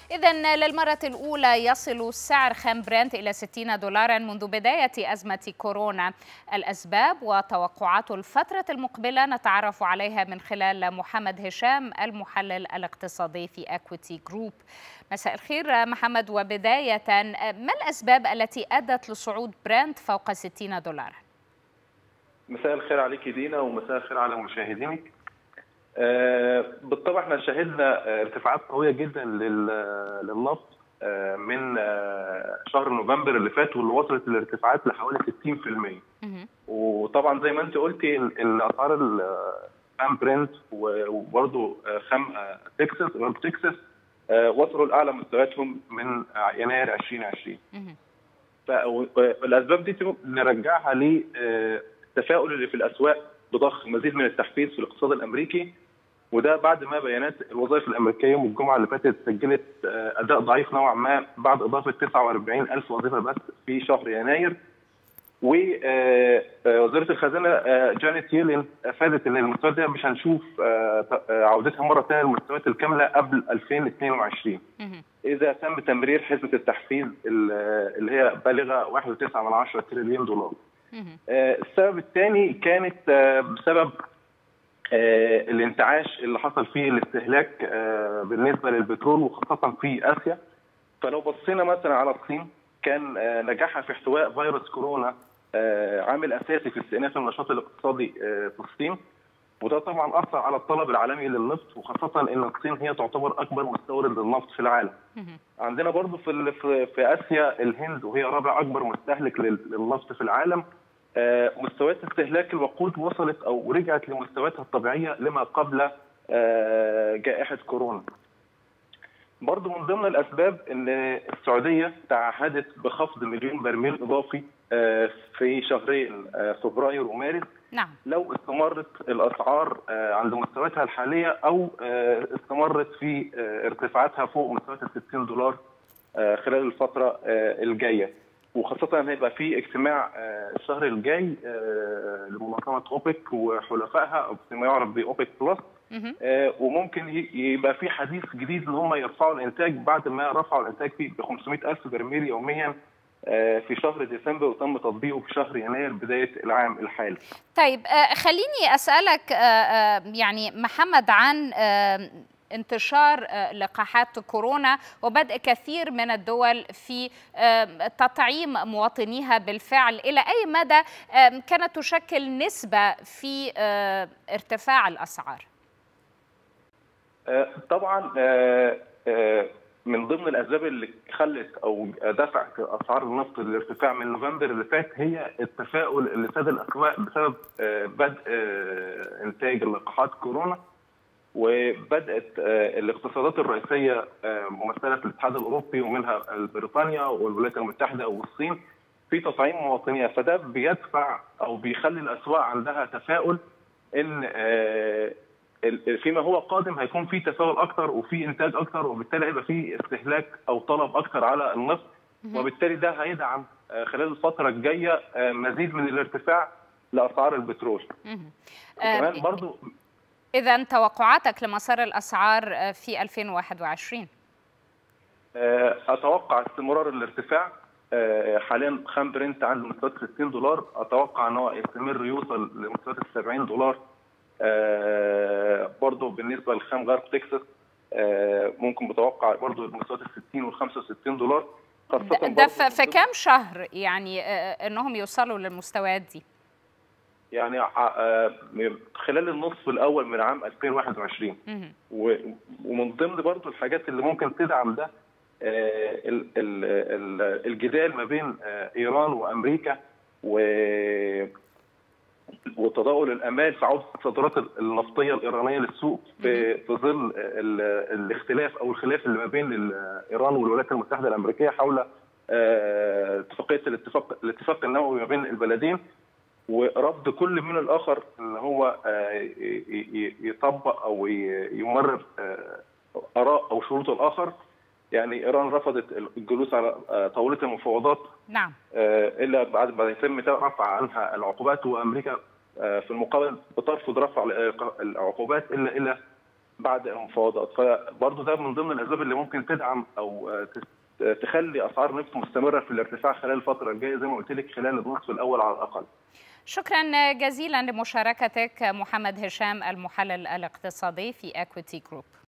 إذا للمرة الأولى يصل سعر خام برنت إلى 60 دولارا منذ بداية أزمة كورونا الأسباب وتوقعات الفترة المقبلة نتعرف عليها من خلال محمد هشام المحلل الاقتصادي في أكويتي جروب مساء الخير محمد وبداية ما الأسباب التي أدت لصعود برنت فوق 60 دولارا؟ مساء الخير عليك دينا ومساء الخير على مشاهدينك آه بالطبع احنا شهدنا ارتفاعات قويه جدا للنفط آه من آه شهر نوفمبر اللي فات واللي وصلت الارتفاعات لحوالي 60% وطبعا زي ما انت قلتي الاسعار الخام برنت وبرضه خام تكساس برضه تكساس وصلوا لاعلى مستوياتهم من يناير 2020 فالاسباب دي نرجعها للتفاؤل اللي في الاسواق بضخ مزيد من التحفيز في الاقتصاد الامريكي وده بعد ما بيانات الوظائف الامريكيه يوم الجمعه اللي فاتت سجلت اداء ضعيف نوعا ما بعد اضافه 49 الف وظيفه بس في شهر يناير ووزيره الخزانه جانيت ييلين افادت ان المستويات دي مش هنشوف عودتها مره ثانيه للمستويات الكامله قبل 2022 اذا تم تمرير حزمه التحفيز اللي هي بالغه 1.9 تريليون دولار. السبب الثاني كانت بسبب الانتعاش اللي حصل فيه الاستهلاك بالنسبه للبترول وخاصه في اسيا فلو بصينا مثلا على الصين كان نجاحها في احتواء فيروس كورونا عامل اساسي في استئناف النشاط الاقتصادي في الصين وده طبعا اثر على الطلب العالمي للنفط وخاصه ان الصين هي تعتبر اكبر مستورد للنفط في العالم. عندنا برضو في في اسيا الهند وهي رابع اكبر مستهلك للنفط في العالم مستويات استهلاك الوقود وصلت او رجعت لمستوياتها الطبيعيه لما قبل جائحه كورونا. برضه من ضمن الاسباب ان السعوديه تعهدت بخفض مليون برميل اضافي في شهرين فبراير ومارس نعم لو استمرت الاسعار عند مستوياتها الحاليه او استمرت في ارتفاعاتها فوق مستويات ال 60 دولار خلال الفتره الجايه وخاصه هيبقى في اجتماع الشهر الجاي لمنظمه اوبك وحلفائها فيما يعرف باوبك بلس وممكن يبقى في حديث جديد ان هم يرفعوا الانتاج بعد ما رفعوا الانتاج فيه ب 500 الف برميل يوميا في شهر ديسمبر وتم تطبيقه في شهر يناير بدايه العام الحالي. طيب خليني اسالك يعني محمد عن انتشار لقاحات كورونا وبدء كثير من الدول في تطعيم مواطنيها بالفعل الى اي مدى كانت تشكل نسبه في ارتفاع الاسعار؟ طبعا من ضمن الاسباب اللي خلت او دفعت اسعار النفط للارتفاع من نوفمبر اللي فات هي التفاؤل اللي ساد الاسواق بسبب بدء انتاج لقاحات كورونا وبدات الاقتصادات الرئيسيه ممثله في الاتحاد الاوروبي ومنها بريطانيا والولايات المتحده والصين في تطعيم مواطنيها فده بيدفع او بيخلي الاسواق عندها تفاؤل ان فيما هو قادم هيكون في تفاؤل اكثر وفي انتاج اكثر وبالتالي هيبقى في استهلاك او طلب اكثر على النفط وبالتالي ده هيدعم خلال الفتره الجايه مزيد من الارتفاع لاسعار البترول. كمان برضو اذا توقعاتك لمسار الاسعار في 2021 اتوقع استمرار الارتفاع حاليا خام برنت عند مستويات 60 دولار اتوقع ان هو يستمر يوصل لمستويات ال 70 دولار آه برضه بالنسبه لخام غرب تكساس آه ممكن بتوقع برضه مستويات ال 60 وال 65 دولار خاصه ده في كام شهر يعني آه انهم يوصلوا للمستويات دي؟ يعني خلال النصف الاول من عام 2021 ومن ضمن برضه الحاجات اللي ممكن تدعم ده الجدال ما بين ايران وامريكا و وتداول الامال في عوده الصادرات النفطيه الايرانيه للسوق في ظل الاختلاف او الخلاف اللي ما بين ايران والولايات المتحده الامريكيه حول اتفاقيه الاتفاق الاتفاق النووي ما بين البلدين ورفض كل من الاخر ان هو يطبق او يمرر اراء او شروط الاخر يعني ايران رفضت الجلوس على طاوله المفاوضات نعم الا بعد ما يتم رفع عنها العقوبات وامريكا في المقابل بترفض رفع العقوبات الا الى بعد انفاضات فبرضه ده من ضمن الاسباب اللي ممكن تدعم او تخلي اسعار النفط مستمره في الارتفاع خلال الفتره الجايه زي ما قلت لك خلال النصف الاول على الاقل. شكرا جزيلا لمشاركتك محمد هشام المحلل الاقتصادي في اكويتي جروب.